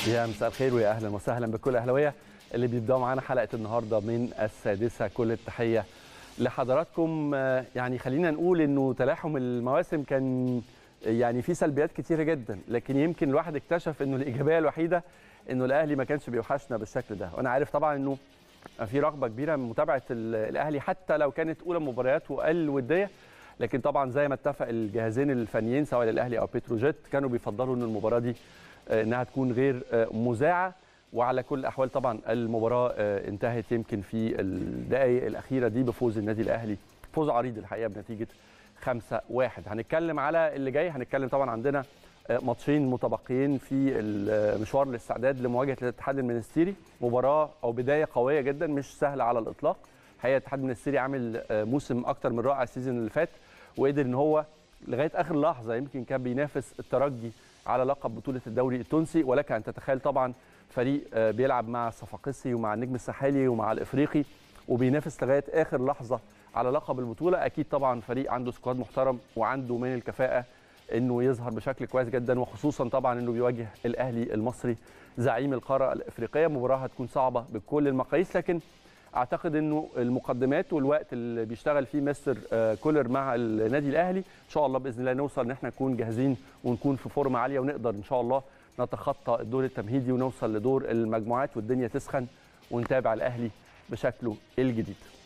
يا مساء الخير ويا اهلا وسهلا بكل اهلاويه اللي بيبداوا معانا حلقه النهارده من السادسه كل التحيه لحضراتكم آه، يعني خلينا نقول انه تلاحم المواسم كان يعني في سلبيات كتيره جدا لكن يمكن الواحد اكتشف انه الايجابيه الوحيده انه الاهلي ما كانش بيوحشنا بالشكل ده وانا عارف طبعا انه في رغبه كبيره من متابعه ال- الاهلي حتى لو كانت اولى مبارياته الوديه لكن طبعا زي ما اتفق الجهازين الفنيين سواء للاهلي او بتروجيت كانوا بيفضلوا ان المباراه دي آه، انها تكون غير آه، مذاعه وعلى كل الاحوال طبعا المباراه آه، انتهت يمكن في الدقائق الاخيره دي بفوز النادي الاهلي فوز عريض الحقيقه بنتيجه 5 1 هنتكلم على اللي جاي هنتكلم طبعا عندنا آه، ماتشين متبقيين في المشوار الاستعداد لمواجهه الاتحاد المنستيري مباراه او بدايه قويه جدا مش سهله على الاطلاق الحقيقه الاتحاد المنستيري عامل آه، موسم اكتر من رائع السيزون اللي فات وقدر ان هو لغايه اخر لحظه يمكن كان بينافس الترجي على لقب بطوله الدوري التونسي ولك ان تتخيل طبعا فريق آه، بيلعب مع الصفاقسي ومع النجم الساحلي ومع الافريقي وبينافس لغايه اخر لحظه على لقب البطوله اكيد طبعا فريق عنده سكواد محترم وعنده من الكفاءه انه يظهر بشكل كويس جدا وخصوصا طبعا انه بيواجه الاهلي المصري زعيم القاره الافريقيه مباراه هتكون صعبه بكل المقاييس لكن اعتقد انه المقدمات والوقت اللي بيشتغل فيه مستر آه، كولر مع النادي الاهلي ان شاء الله باذن الله نوصل ان احنا نكون جاهزين ونكون في فورمه عاليه ونقدر ان شاء الله نتخطى الدور التمهيدي ونوصل لدور المجموعات والدنيا تسخن ونتابع الاهلي بشكله الجديد